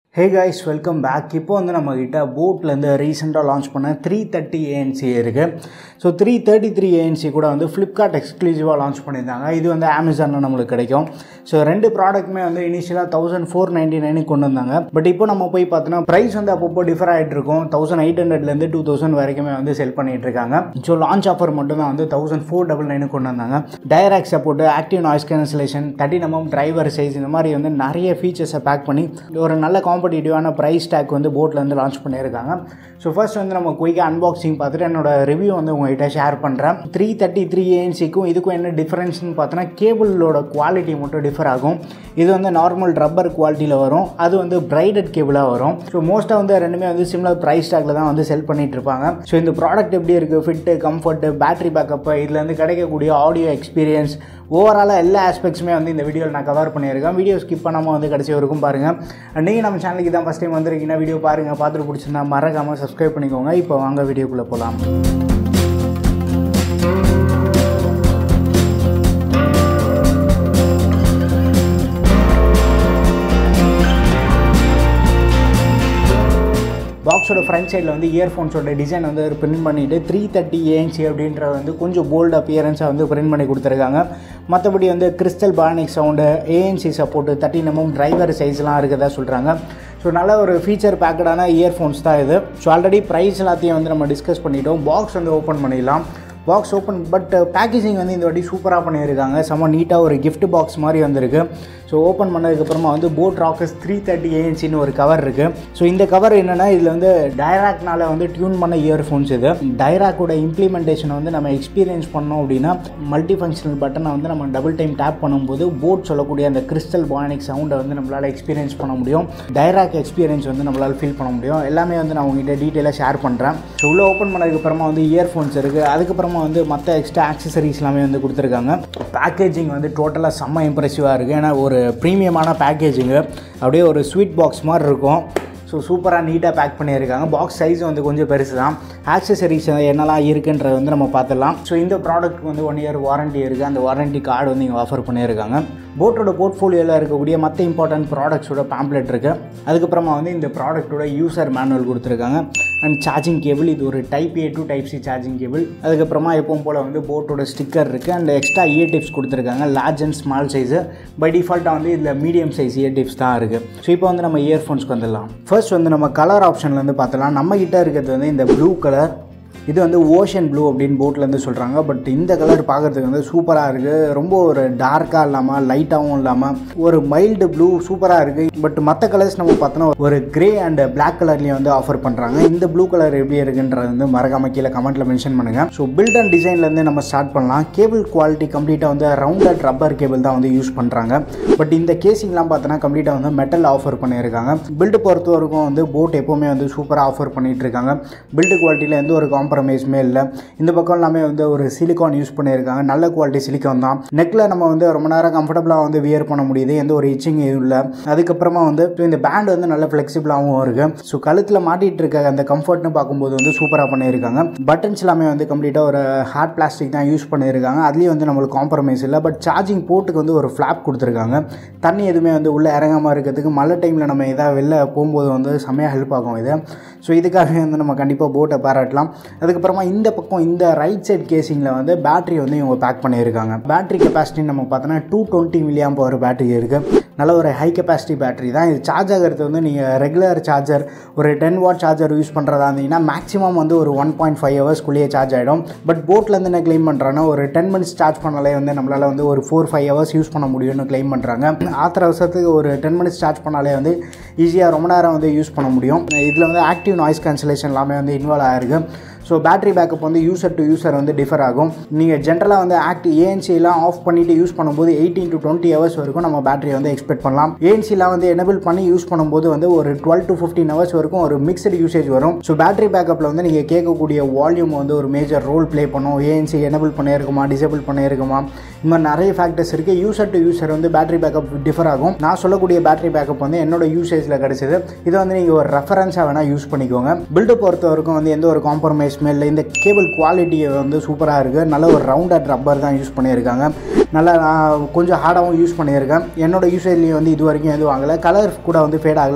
hey guys welcome back இப்போ வந்து நம்மக்கிட்ட போட்லேருந்து ரீசெண்டாக லான்ச் பண்ண த்ரீ தேர்ட்டி ஏஎன்சி இருக்குது so three thirty three ANC கூட வந்து ஃப்ளிப்கார்ட் எக்ஸ்க்ளூசிவாக லான்ச் பண்ணியிருந்தாங்க இது வந்து அமேசானில் நம்மளுக்கு கிடைக்கும் ஸோ ரெண்டு ப்ராடக்ட்டுமே வந்து இனிஷியலாக தௌசண்ட் ஃபோர் நைன்ட்டி நைனுக்கு கொண்டு வந்தாங்க பட் இப்போ நம்ம போய் பார்த்தோன்னா ப்ரைஸ் வந்து அப்பப்போ டிஃபர் ஆகிட்டு இருக்கும் தௌசண்ட் எயிட் ஹண்ட்ரட்லேருந்து டூ தௌசண்ட் வரைக்குமே வந்து செல் பண்ணிட்டு இருக்காங்க ஸோ லான்ச் ஆஃபர் மட்டும் தான் வந்து தௌசண்ட் ஃபோர் டபுள் நைனுக்கு கொண்டு வந்தாங்க direct support active noise cancellation thirty MM driver size இந்த மாதிரி வந்து நிறைய ஃபீச்சர்ஸை பேக் பண்ணி ஒரு நல்ல காம்படிட்டிவான ப்ரைஸ் டேக் வந்து போட்டில் வந்து லான்ச் பண்ணியிருக்காங்க ஸோ ஃபர்ஸ்ட் வந்து நம்ம குயிக்காக அன்பாக்சிங் பார்த்துட்டு என்னோட ரிவ்யூ வந்து உங்கள்கிட்ட ஷேர் பண்ணுறேன் த்ரீ தேர்ட்டி த்ரீ ஏஎன்சிக்கும் இதுக்கும் என்ன டிஃப்ரென்ஸ்னு பார்த்தோன்னா கேபிளோட குவாலிட்டி மட்டும் டிஃபர் ஆகும் இது வந்து நார்மல் ரப்பர் குவாலிட்டியில் வரும் அது வந்து பிரைடட் கேபிளாக வரும் ஸோ மோஸ்ட்டாக வந்து ரெண்டுமே வந்து சிம்லர் ப்ரைஸ் டேக்கில் தான் வந்து செல் பண்ணிட்டு இருப்பாங்க ஸோ இந்த ப்ராடக்ட் எப்படி இருக்குது ஃபிட்டு கம்ஃபர்ட்டு பேட்டரி பேக்கப்பு இதுலேருந்து கிடைக்கக்கூடிய ஆடியோ எக்ஸ்பீரியன்ஸ் ஓவராலாக எல்லா ஆஸ்பெக்ட்ஸுமே வந்து இந்த வீடியோவில் நான் கவர் பண்ணியிருக்கேன் வீடியோ ஸ்கிப் பண்ணாமல் வந்து கடைசி வரைக்கும் பாருங்கள் நீங்கள் நம்ம சேனலுக்கு தான் ஃபஸ்ட் டைம் வந்திருக்கீங்கன்னா வீடியோ பாருங்கள் பார்த்துட்டு பிடிச்சிருந்தா மறக்காமல் சப்ஸ்கிரைப் பண்ணிக்கோங்க இப்போ வாங்க வீடியோக்குள்ளே போகலாம் பாக்ஸோட ஃப்ரண்ட் சைடில் வந்து இயர்ஃபோன்ஸோட டிசைன் வந்து பிரிண்ட் பண்ணிவிட்டு த்ரீ தேர்ட்டி ஏஎன்சி அப்படின்றது வந்து கொஞ்சம் போல்டு அப்பியரன்ஸாக வந்து பிரிண்ட் பண்ணி கொடுத்துருக்காங்க மற்றபடி வந்து crystal bionic sound ANC support thirty MM driver சைஸ்லாம் இருக்கிறதா சொல்கிறாங்க ஸோ நல்ல ஒரு ஃபீச்சர் பேக்கடான இயர்ஃபோன்ஸ் தான் இது ஸோ ஆல்ரெடி ப்ரைஸ் எல்லாத்தையும் வந்து நம்ம டிஸ்கஸ் பண்ணிட்டோம் பாக்ஸ் வந்து ஓப்பன் பண்ணிடலாம் பாக்ஸ் ஓப்பன் பட் பேக்கேஜிங் வந்து இந்த வாட்டி சூப்பராக பண்ணியிருக்காங்க செம்ம நீட்டாக ஒரு gift பாக்ஸ் மாதிரி வந்திருக்கு ஸோ ஓப்பன் பண்ணதுக்கப்புறமா வந்து போட் ராக்கர்ஸ் த்ரீ தேர்ட்டி ஏஎன்சின்னு ஒரு கவர் இருக்குது ஸோ இந்த கவர் என்னென்னா இதில் வந்து டைராக்னால வந்து டியூன் பண்ண இயர்ஃபோன்ஸ் இது டைராக்கோட இம்ப்ளிமெண்டேஷனை வந்து நம்ம எக்ஸ்பீரியன்ஸ் பண்ணோம் அப்படின்னா மல்டி ஃபங்க்ஷனல் பட்டனை வந்து நம்ம டபுள் டைம் டேப் பண்ணும்போது போட் சொல்லக்கூடிய அந்த கிறிஸ்டல் பானிக் சவுண்டை வந்து நம்மளால் எக்ஸ்பீரியன்ஸ் பண்ண முடியும் டைராக் எக்ஸ்பீரியன்ஸ் வந்து நம்மளால் ஃபீல் பண்ண முடியும் எல்லாமே வந்து நான் உங்ககிட்ட டீட்டெயிலாக ஷேர் பண்ணுறேன் ஸோ உள்ளே ஓப்பன் பண்ணதுக்கப்புறமா வந்து இயர்ஃபோன்ஸ் இருக்குது அதுக்கப்புறமா வந்து மற்ற எக்ஸ்ட்ரா ஆக்சசரிஸ் எல்லாமே வந்து கொடுத்துருக்காங்க பேக்கேஜிங் வந்து டோட்டலாக செம்ம இம்ப்ரெசிவாக இருக்குது ஏன்னா ஒரு ப்ரீமியமான பேக்கேஜிங்கு அப்படியே ஒரு ஸ்வீட் பாக்ஸ் மாதிரி இருக்கும் ஸோ சூப்பராக நீட்டாக பேக் பண்ணியிருக்காங்க பாக்ஸ் சைஸ் வந்து கொஞ்சம் பெருசு தான் ஆக்சசரிஸ் என்னெல்லாம் இருக்குன்றது வந்து நம்ம பார்த்துடலாம் ஸோ இந்த ப்ராடக்ட் வந்து ஒன் இயர் வாரண்ட்டி இருக்குது அந்த வாரண்ட்டி கார்டு வந்து இங்கே ஆஃபர் பண்ணியிருக்காங்க போட்டோட போர்ட்ஃபோலியோவில் இருக்கக்கூடிய மற்ற இம்பார்ட்டன்ட் ப்ராடக்ட்ஸோட பேம்ப்ளெட் இருக்குது அதுக்கப்புறமா வந்து இந்த ப்ராடக்ட்டோட யூசர் மேனுவல் கொடுத்துருக்காங்க அண்ட் சார்ஜிங் கேபிள் இது ஒரு type A to type C charging cable அதுக்கப்புறமா எப்பவும் போல் வந்து போட்டோட ஸ்டிக்கர் இருக்குது அண்ட் எக்ஸ்ட்ரா இயர் டிப்ஸ் கொடுத்துருக்காங்க large and small size by டிஃபால்ட்டாக வந்து இதில் மீடியம் சைஸ் இயர் டிப்ஸ் தான் இருக்குது ஸோ இப்போ வந்து நம்ம இயர்ஃபோன்ஸ்க்கு வந்துடலாம் ஃபர்ஸ்ட் வந்து நம்ம கலர் ஆப்ஷன்லேருந்து பார்த்தலாம் நம்ம கிட்ட இருக்கிறது வந்து இந்த ப்ளூ கலர் இது வந்து ஓஷன் ப்ளூ அப்படின்னு போட்லேருந்து சொல்கிறாங்க பட் இந்த கலர் பார்க்குறதுக்கு வந்து சூப்பராக இருக்குது ரொம்ப ஒரு டார்க்காக இல்லாமல் லைட்டாகவும் இல்லாமல் ஒரு மைல்டு ப்ளூ சூப்பராக இருக்குது பட் மற்ற கலர்ஸ் நம்ம பார்த்தோன்னா ஒரு கிரே அண்ட் பிளாக் கலர்லேயும் வந்து ஆஃபர் பண்ணுறாங்க இந்த ப்ளூ கலர் எப்படி இருக்குன்றது வந்து மறக்காம கீழே கமெண்ட்டில் மென்ஷன் பண்ணுங்கள் ஸோ பில்ட் அண்ட் டிசைன்லேருந்து நம்ம ஸ்டார்ட் பண்ணலாம் கேபிள் குவாலிட்டி கம்ப்ளீட்டாக வந்து ரவுண்டட் ரப்பர் கேபிள் தான் வந்து யூஸ் பண்ணுறாங்க பட் இந்த கேசிங்லாம் பார்த்தோன்னா கம்ப்ளீட்டாக வந்து மெட்டல் ஆஃபர் பண்ணியிருக்காங்க பில்டு பொறுத்த வரைக்கும் வந்து போட் எப்போவுமே வந்து சூப்பராக ஆஃபர் பண்ணிகிட்டு இருக்காங்க பில்டு குவாலிட்டியில் எந்த ஒரு காம்ப்ரமைஸுமே இல்லை இந்த பக்கம் எல்லாமே வந்து ஒரு சிலிகான் யூஸ் பண்ணியிருக்காங்க நல்ல குவாலிட்டி சிலிகான் தான் நெக்கில் நம்ம வந்து ரொம்ப நேரம் கம்ஃபர்டபுளாக வந்து வியர் பண்ண முடியுது எந்த ஒரு இச்சிங் எதுவும் இல்லை அதுக்கப்புறமா வந்து so இந்த பேண்ட் வந்து நல்ல ஃப்ளெக்சிபிளாகவும் இருக்குது ஸோ கழுத்தில் மாட்டிகிட்டு இருக்க அந்த கம்ஃபர்ட்னு பார்க்கும்போது வந்து சூப்பராக பண்ணியிருக்காங்க பட்டன்ஸ் எல்லாமே வந்து கம்ப்ளீட்டாக ஒரு ஹார்ட் பிளாஸ்டிக் தான் யூஸ் பண்ணியிருக்காங்க அதுலேயும் வந்து நம்மளுக்கு காம்ப்ரமைஸ் இல்லை பட் சார்ஜிங் போர்ட்டுக்கு வந்து ஒரு ஃப்ளாப் கொடுத்துருக்காங்க தண்ணி எதுவுமே வந்து உள்ளே இறங்காமல் இருக்கிறதுக்கு மழை டைமில் நம்ம எதாவது வெளில போகும்போது வந்து செம்மையாக ஹெல்ப் ஆகும் இது ஸோ இதுக்காக வந்து நம்ம கண்டிப்பாக போட்டை பாராட்டலாம் அதுக்கப்புறமா இந்த பக்கம் இந்த ரைட் சைட் கேசிங்கில் வந்து பேட்டரி வந்து இவங்க பேக் பண்ணியிருக்காங்க பேட்டரி கெப்பாசிட்டி நம்ம பார்த்தோன்னா two twenty milliamp power battery இருக்குது நல்ல ஒரு ஹை கெப்பாசிட்டி பேட்டரி தான் இது சார்ஜ் ஆகிறது வந்து நீங்கள் ரெகுலர் சார்ஜர் ஒரு டென் வாட் சார்ஜர் யூஸ் பண்ணுறதா இருந்தீங்கன்னா மேக்ஸிமம் வந்து ஒரு ஒன் பாயிண்ட் ஃபைவ் ஹவர்ஸ்க்குள்ளேயே சார்ஜ் ஆகிடும் பட் போட்லேருந்து என்ன க்ளைம் பண்ணுறாங்கன்னா ஒரு டென் மினிட்ஸ் சார்ஜ் பண்ணாலே வந்து நம்மளால் வந்து ஒரு ஃபோர் ஃபைவ் ஹவர்ஸ் யூஸ் பண்ண முடியும்னு க்ளைம் பண்ணுறாங்க ஆத்திர அவசரத்துக்கு ஒரு டென் மினிட்ஸ் சார்ஜ் பண்ணாலே வந்து ஈஸியாக ரொம்ப நேரம் வந்து யூஸ் பண்ண முடியும் இதில் வந்து ஆக்டிவ் நாய்ஸ் கேன்சலேஷன் எல்லாமே வந்து இன்வால்வ் ஆகிருக்கு ஸோ பேட்டரி பேக்கப் வந்து யூசர் டு யூசர் வந்து டிஃபர் ஆகும் நீங்கள் ஜென்ரலாக வந்து ஆக்ட் ஏஎன்சிலாம் ஆஃப் பண்ணிவிட்டு யூஸ் பண்ணும்போது எயிட்டீன் டு டுவெண்ட்டி ஹவர்ஸ் வரைக்கும் நம்ம பேட்டரி வந்து எக்ஸ்பெக்ட் பண்ணலாம் ஏஎன்சிலாம் வந்து எனபிள் பண்ணி யூஸ் பண்ணும்போது வந்து ஒரு டுவெல் டு ஃபிஃப்டீன் ஹவர்ஸ் வரைக்கும் ஒரு மிக்சடு யூசேஜ் வரும் ஸோ பேட்டரி பேக்கப்பில் வந்து நீங்கள் கேட்கக்கூடிய வால்யூம் வந்து ஒரு மேஜர் ரோல் ப்ளே பண்ணும் ஏஎன்சி எனபிள் பண்ணியிருக்குமா டிசேபிள் பண்ணியிருக்குமா இந்த மாதிரி நிறைய ஃபேக்டர்ஸ் இருக்குது யூசர் டு யூசர் வந்து பேட்டரி பேக்கப் டிஃபர் ஆகும் நான் சொல்லக்கூடிய பேட்டரி பேக்கப் வந்து என்னோட யூசேஜில் கிடச்சிது இதை வந்து நீங்கள் ஒரு ரெஃபரன்ஸாக வேணால் யூஸ் பண்ணிக்கோங்க பில்டு பொறுத்த வரைக்கும் வந்து எந்த ஒரு காம்ப்ரமைஸ் ஸ்மெல் இந்த கேபிள் குவாலிட்டி வந்து சூப்பராக இருக்குது நல்ல ஒரு ரவுண்டட் ரப்பர் தான் யூஸ் பண்ணியிருக்காங்க நல்லா நான் கொஞ்சம் ஹார்டாகவும் யூஸ் பண்ணியிருக்கேன் என்னோட யூசேஜ்லேயும் வந்து இது வரைக்கும் எதுவும் ஆகலை கலர் கூட வந்து ஃபேட் ஆகலை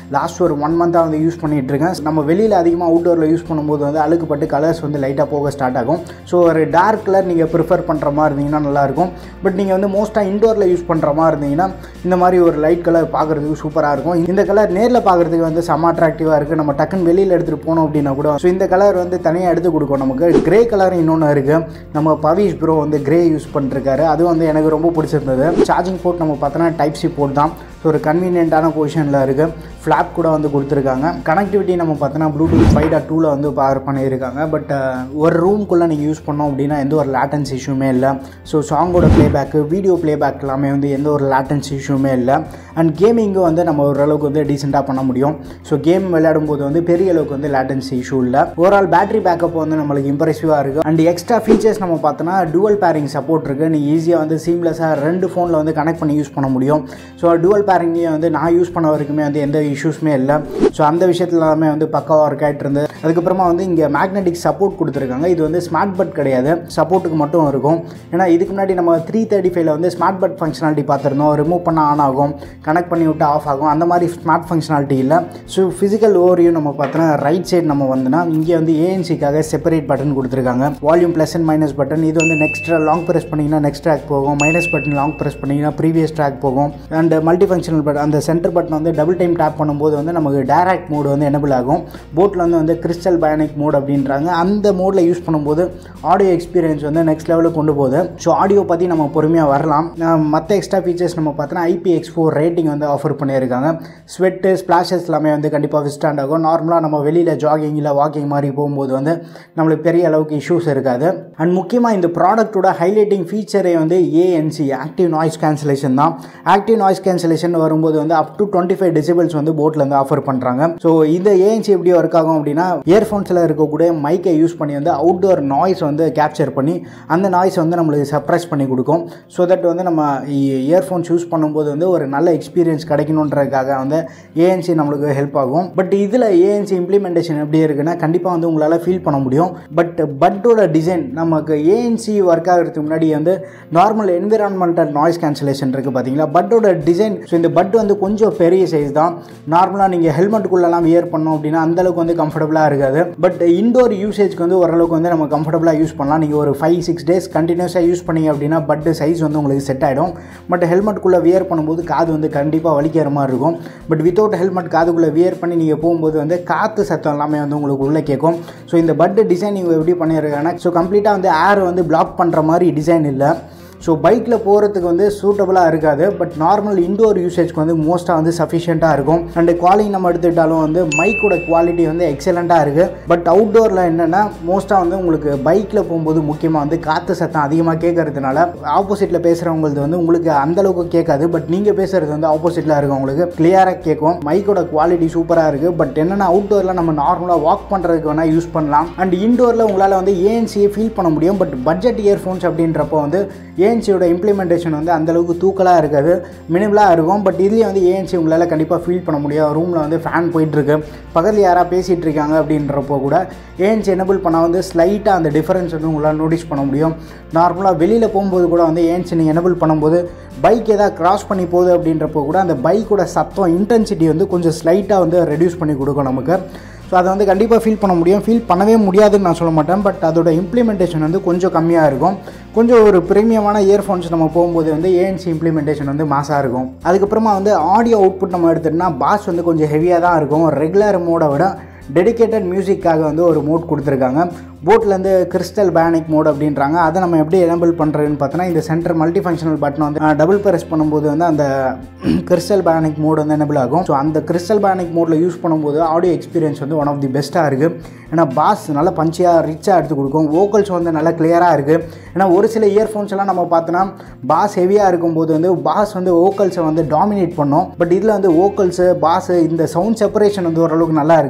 லாஸ்ட் ஒரு ஒன் மந்த்தாக வந்து யூஸ் பண்ணிகிட்டு இருக்கேன் நம்ம வெளியில் அதிகமாக அவுட்டோரில் யூஸ் பண்ணும்போது வந்து அழுக்குப்பட்டு கலர்ஸ் வந்து லைட்டாக போக ஸ்டார்ட் ஆகும் ஸோ ஒரு டார்க் கலர் நீங்கள் ப்ரிஃபர் பண்ணுற மாதிரி இருந்தீங்கன்னா நல்லாயிருக்கும் பட் நீங்கள் வந்து மோஸ்ட்டாக இண்டோரில் யூஸ் பண்ணுற மாதிரி இருந்தீங்கன்னா இந்த மாதிரி ஒரு லைட் கலர் பார்க்குறதுக்கு சூப்பராக இருக்கும் இந்த கலர் நேரில் பார்க்குறதுக்கு வந்து செம்ம அட்ராக்டிவாக இருக்குது நம்ம டக்குன்னு வெளியில் எடுத்துகிட்டு போனோம் அப்படின்னா கூட ஸோ இந்த கலர் வந்து தனியாக எடுத்து கொடுக்கும் நமக்கு கிரே கலர் இன்னொன்று இருக்குது நம்ம பவிஷ் ப்ரோ வந்து கிரே யூஸ் பண்ணிருக்காரு அது வந்து எனக்கு ரொம்ப பிடிச்சிருந்தது சார்ஜிங் போர்ட் நம்ம பார்த்தோன்னா டைப் சி போர்ட் தான் ஸோ ஒரு கன்வீனியண்ட்டான பொசிஷனில் இருக்குது ஃப்ளாப் கூட வந்து கொடுத்துருக்காங்க கனெக்டிவிட்டி நம்ம பார்த்தோன்னா ப்ளூடூத் ஃபைவ் டாட் டூவில் வந்து பவர் பண்ணியிருக்காங்க பட் ஒரு ரூம்குள்ளே நீங்கள் யூஸ் பண்ணோம் அப்படின்னா எந்த ஒரு லேட்டன்ஸ் இஷ்யூமே இல்லை ஸோ சாங்கோட ப்ளேபேக்கு வீடியோ ப்ளேபேக் எல்லாமே வந்து எந்த ஒரு லேட்டன்ஸ் இஷ்யூமே இல்லை அண்ட் கேமிங்கும் வந்து நம்ம ஓரளவுக்கு வந்து டீசெண்டாக பண்ண முடியும் ஸோ கேம் விளையாடும் போது வந்து பெரிய அளவுக்கு வந்து லேட்டன்சி இஷ்யூ இல்லை ஓவரால் பேட்டரி பேக்கப் வந்து நம்மளுக்கு இம்ப்ரெசிவாக இருக்குது அண்ட் எக்ஸ்ட்ரா ஃபீச்சர்ஸ் நம்ம பார்த்தோன்னா டுவல் பேரிங் சப்போர்ட் இருக்குது நீ ஈஸியாக வந்து சீம்லெஸ்ஸாக ரெண்டு ஃபோனில் வந்து கனெக்ட் பண்ணி யூஸ் பண்ண முடியும் ஸோ டுவல் பேரிங்லேயும் வந்து நான் யூஸ் பண்ண வரைக்குமே வந்து எந்த இஷ்யூஸுமே இல்லை ஸோ அந்த விஷயத்தில் எல்லாமே வந்து பக்காவாக ஒர்க் ஆகிட்டு இருந்தது அதுக்கப்புறமா வந்து இங்கே மேக்னெட்டிக் சப்போர்ட் கொடுத்துருக்காங்க இது வந்து ஸ்மார்ட் பட் கிடையாது சப்போர்ட்டுக்கு மட்டும் இருக்கும் ஏன்னா இதுக்கு முன்னாடி நம்ம த்ரீ தேர்ட்டி ஃபைவ்ல வந்து ஸ்மார்ட் பட் ஃபங்க்ஷனாலிட்டி பார்த்துருந்தோம் ரிமூவ் பண்ண ஆன் ஆகும் கனெக்ட் பண்ணி விட்டு ஆஃப் ஆகும் அந்த மாதிரி ஸ்மார்ட் ஃபங்க்ஷனாலிட்டி இல்லை ஸோ ஃபிசிக்கல் ஓவரியும் நம்ம பார்த்தோன்னா ரைட் சைடு நம்ம வந்தோன்னா இங்கே வந்து ஏஎன்சிக்காக செப்பரேட் பட்டன் கொடுத்துருக்காங்க volume plus and minus button இது வந்து நெக்ஸ்ட் லாங் ப்ரெஸ் பண்ணிங்கன்னா நெக்ஸ்ட் ட்ராக் போகும் மைனஸ் பட்டன் லாங் ப்ரெஸ் பண்ணிங்கன்னா ப்ரீவியஸ் ட்ராக் போகும் அண்ட் மல்டி ஃபங்க்ஷனல் பட் அந்த சென்டர் பட்டன் வந்து டபுள் டைம் டேப் பண்ணும்போது வந்து நமக்கு டேரக்ட் மோடு வந்து எனபிள் ஆகும் போட்டில் வந்து வந்து கிறிஸ்டல் பயானிக் மோட் அப்படின்றாங்க அந்த மோடில் யூஸ் பண்ணும்போது ஆடியோ எக்ஸ்பீரியன்ஸ் வந்து நெக்ஸ்ட் லெவலுக்கு கொண்டு போகுது ஸோ ஆடியோ பற்றி நம்ம பொறுமையாக வரலாம் மற்ற எக்ஸ்ட்ரா ஃபீச்சர்ஸ் நம்ம பார்த்தோன்னா ஐபி எக்ஸ் ஃபோர் ரேட்டிங் வந்து ஆஃபர் பண்ணியிருக்காங்க ஸ்வெட்டு ஸ்ப்ளாஷஸ் எல்லாமே வந்து கண்டிப்பாக விஸ்டாண்ட் ஆகும் நார்மலாக நம்ம வெளியில் ஜாகிங் இல்லை வாக்கிங் மாதிரி போகும்போது வந்து நம்மளுக்கு பெரிய அளவுக்கு இஷ்யூஸ் இருக்காது அண்ட் முக்கியமாக இந்த ப்ராடக்ட்டோட ஹைலைட்டிங் ஃபீச்சரே வந்து ஏஎன்சி ஆக்டிவ் நாய்ஸ் கேன்சலேஷன் தான் ஆக்டிவ் நாய்ஸ் கேன்சலேஷன் வரும்போது வந்து up to twenty five decibels வந்து போட்டில் வந்து ஆஃபர் பண்ணுறாங்க ஸோ இந்த ஏஎன்சி எப்படி ஒர்க் ஆகும் அப்படின்னா இயர்ஃபோன்ஸில் இருக்கக்கூடிய மைக்கை யூஸ் பண்ணி வந்து அவுட்டோர் நாய்ஸ் வந்து கேப்சர் பண்ணி அந்த நாய்ஸ் வந்து நம்மளுக்கு சப்ரைஸ் பண்ணி கொடுக்கும் ஸோ தட் வந்து நம்ம இயர்ஃபோன்ஸ் யூஸ் பண்ணும்போது வந்து ஒரு நல்ல எக்ஸ்பீரியன்ஸ் கிடைக்கணுன்றதுக்காக வந்து ஏஎன்சி நம்மளுக்கு ஹெல்ப் ஆகும் பட் இதில் ஏஎன்சி இம்ப்ளிமெண்டேஷன் எப்படி இருக்குன்னா கண்டிப்பாக வந்து உங்களால் ஃபீல் பண்ண முடியும் பட் பட்டோட டிசைன் நமக்கு ஏஎன்சி ஒர்க் ஆகிறதுக்கு முன்னாடி வந்து நார்மல் என்விரான்மெண்டல் நாய்ஸ் கேன்சலேஷன் இருக்குது பார்த்தீங்களா பட்டோட டிசைன் ஸோ இந்த பட் வந்து கொஞ்சம் பெரிய சைஸ் தான் நார்மலாக நீங்கள் ஹெல்மெட்டுக்குள்ளெல்லாம் வியர் பண்ணோம் அப்படின்னா அந்தளவுக்கு வந்து கம்ஃபர்டபுளாக இருக்காது பட் இண்டோர் யூசேஜ்க்கு வந்து ஓரளவுக்கு வந்து நம்ம கம்ஃபர்டபுளாக யூஸ் பண்ணலாம் நீங்கள் ஒரு ஃபைவ் சிக்ஸ் டேஸ் கண்டினியூஸாக யூஸ் பண்ணீங்க அப்படின்னா பட்டு சைஸ் வந்து உங்களுக்கு செட் ஆகிடும் பட் ஹெல்மெட்டுக்குள்ளே வியர் பண்ணும்போது காது வந்து கண்டிப்பாக வலிக்கிற மாதிரி இருக்கும் பட் வித்தவுட் ஹெல்மெட் காதுக்குள்ளே வியர் பண்ணி நீங்கள் போகும்போது வந்து காற்று சத்தம் எல்லாமே வந்து உங்களுக்கு உள்ளே கேட்கும் ஸோ இந்த பட்டு டிசைன் நீங்கள் எப்படி பண்ணியிருக்காங்கன்னா ஸோ கம்ப்ளீட்டாக வந்து ஏர் வந்து பிளாக் பண்ணுற மாதிரி டிசைன் இல்லை ஸோ பைக்கில் போகிறதுக்கு வந்து சூட்டபுளாக இருக்காது பட் நார்மல் இண்டோர் யூசேஜ்க்கு வந்து மோஸ்ட்டாக வந்து சஃபிஷியண்ட்டாக இருக்கும் அண்ட் குவாலிட்டி நம்ம எடுத்துக்கிட்டாலும் வந்து மைக்கோட குவாலிட்டி வந்து எக்ஸலண்ட்டாக இருக்குது பட் அவுட்டோரில் என்னென்னா மோஸ்ட்டாக வந்து உங்களுக்கு பைக்கில் போகும்போது முக்கியமாக வந்து காற்று சத்தம் அதிகமாக கேட்கறதுனால ஆப்போசிட்டில் பேசுகிறவங்களது வந்து உங்களுக்கு அந்தளவுக்கு கேட்காது பட் நீங்கள் பேசுகிறது வந்து ஆப்போசிட்டில் இருக்கவங்களுக்கு கிளியராக கேட்கும் மைக்கோட குவாலிட்டி சூப்பராக இருக்குது பட் என்னென்னா அவுட்டோரில் நம்ம நார்மலாக வாக் பண்ணுறதுக்கு வேணால் யூஸ் பண்ணலாம் அண்ட் இண்டோரில் உங்களால் வந்து ஏஎன்சியை ஃபீல் பண்ண முடியும் பட் பட்ஜெட் இயர்ஃபோன்ஸ் அப்படின்றப்போ வந்து ஏஎன்சியோட இம்ப்ளிமெண்டேஷன் வந்து அந்தளவுக்கு தூக்கலாக இருக்காது மினிமலாக இருக்கும் பட் இதுலேயே வந்து ஏஎன்சி உங்களால் கண்டிப்பாக ஃபீல் பண்ண முடியும் ரூமில் வந்து ஃபேன் போயிட்டுருக்கு பக்கத்தில் யாராவது பேசிகிட்டு இருக்காங்க அப்படின்றப்போ கூட ஏஎன்சி எனபிள் பண்ணால் வந்து ஸ்லைட்டாக அந்த டிஃபரன்ஸ் வந்து உங்களால் நோட்டீஸ் பண்ண முடியும் நார்மலாக வெளியில் போகும்போது கூட வந்து ஏஎன்சி நீங்கள் எனபிள் பண்ணும்போது பைக் எதாவது கிராஸ் பண்ணி போகுது அப்படின்றப்போ கூட அந்த பைக்கோட சத்தம் இன்டென்சிட்டி வந்து கொஞ்சம் ஸ்லைட்டாக வந்து ரெடியூஸ் பண்ணி கொடுக்கும் நமக்கு ஸோ அதை வந்து கண்டிப்பாக ஃபீல் பண்ண முடியும் ஃபீல் பண்ணவே முடியாதுன்னு நான் சொல்ல மாட்டேன் பட் அதோட இம்ப்ளிமெண்டேஷன் வந்து கொஞ்சம் கம்மியாக இருக்கும் கொஞ்சம் ஒரு ப்ரீமியமான இயர்ஃபோன்ஸ் நம்ம போகும்போது வந்து ஏஎன்சி இம்ப்ளிமெண்டேஷன் வந்து மாசாக இருக்கும் அதுக்கப்புறமா வந்து ஆடியோ அவுட்புட் நம்ம எடுத்துட்டோம்னா பாஸ் வந்து கொஞ்சம் ஹெவியாக தான் இருக்கும் ரெகுலர் மோடை விட டெடிக்கேட்டட் மியூசிக்காக வந்து ஒரு மோட் கொடுத்துருக்காங்க போட்லேருந்து கிறிஸ்டல் பேனிக் மோட் அப்படின்றாங்க அதை நம்ம எப்படி எனபிள் பண்ணுறதுன்னு பார்த்தோன்னா இந்த சென்டர் மல்டி ஃபங்க்ஷனல் பட்டன் வந்து டபுள் ப்ரெஸ் பண்ணும்போது வந்து அந்த கிறிஸ்டல் பேனிக் மோட் வந்து எனபிள் ஆகும் ஸோ அந்த கிறிஸ்டல் பேனிக் மோடில் யூஸ் பண்ணும்போது ஆடியோ எக்ஸ்பீரியன்ஸ் வந்து ஒன் ஆஃப் தி பெஸ்ட்டாக இருக்குது ஏன்னா பாஸ் நல்லா பஞ்சியாக ரிச்சாக எடுத்து கொடுக்கும் வோக்கல்ஸ் வந்து நல்லா கிளியராக இருக்குது ஏன்னா ஒரு சில இயர்ஃபோன்ஸ் எல்லாம் நம்ம பார்த்தோன்னா பாஸ் ஹெவியாக இருக்கும்போது வந்து பாஸ் வந்து வோக்கல்ஸை வந்து டாமினேட் பண்ணும் பட் இதில் வந்து வோக்கல்ஸு பாஸு இந்த சவுண்ட் செப்பரேஷன் வந்து ஓரளவுக்கு நல்லா இருக்குது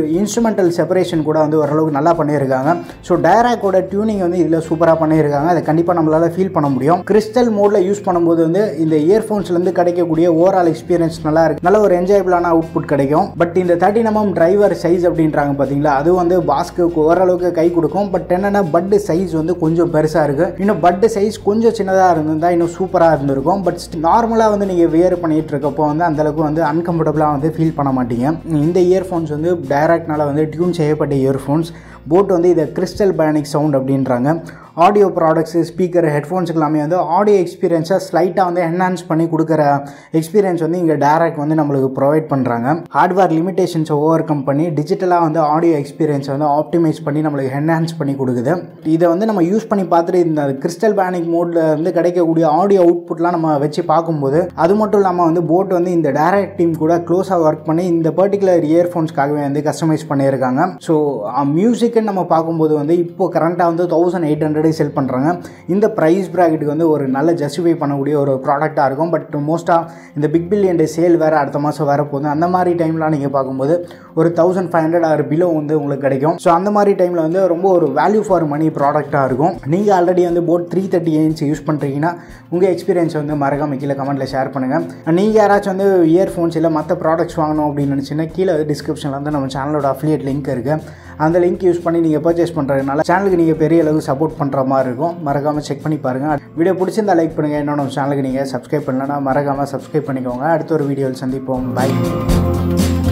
இன்ஸ்ட்ருமெண்டல் செப்பரேஷன் கூட வந்து ஓரளவுக்கு நல்லா பண்ணியிருக்காங்க ஸோ டயராக்கோட டியூனிங் வந்து இதில் சூப்பராக பண்ணியிருக்காங்க அதை கண்டிப்பாக நம்மளால் ஃபீல் பண்ண முடியும் கிறிஸ்டல் மோடில் யூஸ் பண்ணும்போது வந்து இந்த இயர்ஃபோன்ஸ்லேருந்து கிடைக்கக்கூடிய ஓவரால் எக்ஸ்பீரியன்ஸ் நல்லா இருக்கு நல்ல ஒரு என்ஜாயபிளான அவுட்புட் கிடைக்கும் பட் இந்த தேர்ட்டி எம்எம் டிரைவர் சைஸ் அப்படின்றாங்க பார்த்தீங்களா அது வந்து பாஸ்க்கு ஓரளவுக்கு கை கொடுக்கும் பட் என்னென்னா பட்டு சைஸ் வந்து கொஞ்சம் பெருசாக இருக்குது இன்னும் பட்டு சைஸ் கொஞ்சம் சின்னதாக இருந்திருந்தால் இன்னும் சூப்பராக இருந்திருக்கும் பட் நார்மலாக வந்து நீங்கள் வியர் பண்ணிகிட்டு இருக்கப்போ வந்து அந்தளவுக்கு வந்து அன்கம்ஃபர்டபுளாக வந்து ஃபீல் பண்ண மாட்டீங்க இந்த இயர்ஃபோன்ஸ் வந்து டைரக்ட்னால வந்து டியூன் செய்யப்பட்ட இயர்ஃபோன்ஸ் போட் வந்து இதை கிறிஸ்டல் பேனிக் சவுண்ட் அப்படின்றாங்க ஆடியோ ப்ராடக்ட்ஸு ஸ்பீக்கர் ஹெட்ஃபோன்ஸுக்கு எல்லாமே வந்து ஆடியோ எக்ஸ்பீரியன்ஸை ஸ்லைட்டாக வந்து என்ஹான்ஸ் பண்ணி கொடுக்குற எக்ஸ்பீரியன்ஸ் வந்து இங்கே டேரக்ட் வந்து நம்மளுக்கு ப்ரொவைட் பண்ணுறாங்க ஹார்ட்வேர் லிமிடேஷன்ஸை ஓவர் கம் பண்ணி டிஜிட்டலாக வந்து ஆடியோ எக்ஸ்பீரியன்ஸை வந்து ஆப்டிமைஸ் பண்ணி நம்மளுக்கு என்ஹான்ஸ் பண்ணி கொடுக்குது இதை வந்து நம்ம யூஸ் பண்ணி பார்த்துட்டு இந்த கிறிஸ்டல் பேனிக் மோடில் வந்து கிடைக்கக்கூடிய ஆடியோ அவுட்புட்லாம் நம்ம வச்சு பார்க்கும்போது அது மட்டும் இல்லாமல் வந்து போட் வந்து இந்த டேரக்ட் டீம் கூட க்ளோஸாக ஒர்க் பண்ணி இந்த பர்டிகுலர் இயர்ஃபோன்ஸ்க்காகவே வந்து கஸ்டமைஸ் பண்ணியிருக்காங்க ஸோ மியூசிக்குன்னு நம்ம பார்க்கும்போது வந்து இப்போ கரண்ட்டாக வந்து தௌசண்ட் எயிட் ஹண்ட்ரட் செல் பண்ணுறாங்க இந்த ப்ரைஸ் ப்ராக்கெட்டுக்கு வந்து ஒரு நல்ல ஜஸ்டிஃபை பண்ணக்கூடிய ஒரு ப்ராடக்ட்டாக இருக்கும் பட் மோஸ்ட்டாக இந்த பிக் பில்லியன் டே சேல் வேறு அடுத்த மாதம் வர போகுது அந்த மாதிரி டைம்லாம் நீங்கள் பார்க்கும்போது ஒரு தௌசண்ட் ஃபைவ் ஹண்ட்ரட் ஆறு பிலோ வந்து உங்களுக்கு கிடைக்கும் ஸோ அந்த மாதிரி டைமில் வந்து ரொம்ப ஒரு வேல்யூ ஃபார் மணி ப்ராடக்ட்டாக இருக்கும் நீங்கள் ஆல்ரெடி வந்து boAt three thirty inch use பண்ணுறீங்கன்னா உங்கள் எக்ஸ்பீரியன்ஸ் வந்து மறக்காம கீழே கமெண்ட்டில் ஷேர் பண்ணுங்கள் நீங்கள் யாராச்சும் வந்து இயர்ஃபோன்ஸ் இல்லை மற்ற ப்ராடக்ட்ஸ் வாங்கணும் அப்படின்னு நினச்சிங்கன்னா கீழே டிஸ்கிரிப்ஷனில் வந்து நம்ம சேனலோட அஃபிலியேட் லிங்க் இருக்குது அந்த லிங்க் யூஸ் பண்ணி நீங்கள் பர்ச்சேஸ் பண்ணுறதுனால சேனலுக்கு நீங்கள் பெரிய அளவு சப்போர்ட் பண்ணுற மாதிரி இருக்கும் மறக்காமல் செக் பண்ணி பாருங்கள் வீடியோ பிடிச்சிருந்தா லைக் பண்ணுங்கள் இன்னொன்று சேனலுக்கு நீங்கள் சப்ஸ்கிரைப் பண்ணலன்னா மறக்காமல் சப்ஸ்கிரைப் பண்ணிக்கோங்க அடுத்த ஒரு வீடியோவில் சந்திப்போம் பை